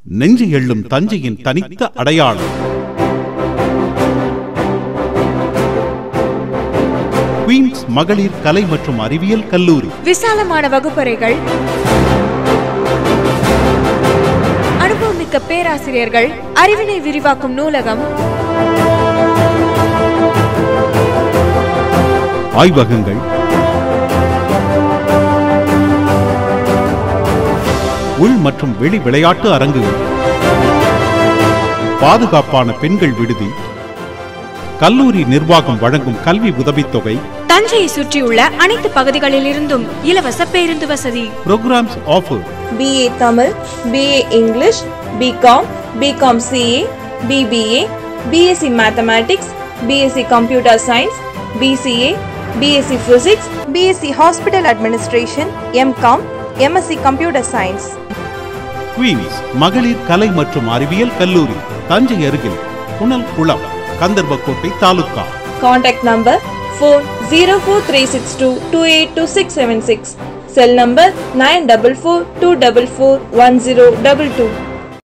நெஞ்சு எள்ளும் தஞ்சையின் தனித்த அடையாளம் குயின்ஸ் மகளிர் கலை மற்றும் அறிவியல் கல்லூரி விசாலமான வகுப்பறைகள் அனுபவமிக்க பேராசிரியர்கள் அறிவினை விரிவாக்கும் நூலகம் ஆய்வகங்கள் உள் மற்றும் வெளி விளையாட்டு அரங்குகள் பாதுகாப்பான பெண்கள் விடுதி கல்லூரி நிர்வாகம் வழங்கும் கல்வி உதவித்தொகை தஞ்சையை சுற்றியுள்ள அனைத்து பகுதிகளிலிருந்தும் இலவச பேருந்து வசதி programmes offer BA Tamil, BA English, BCom, BCom CA, BBA, BSc Mathematics, BSc Computer Science, BCA, BSc Physics, BSc Hospital Administration, MCom, MSc Computer Science. Queens மகளிர் கலை மற்றும் அறிவியல் கல்லூரி தஞ்சை அருகில் புனல் குளம் Gandarvakottai taluka Contact number 404362282676. Cell number 944 244 1022.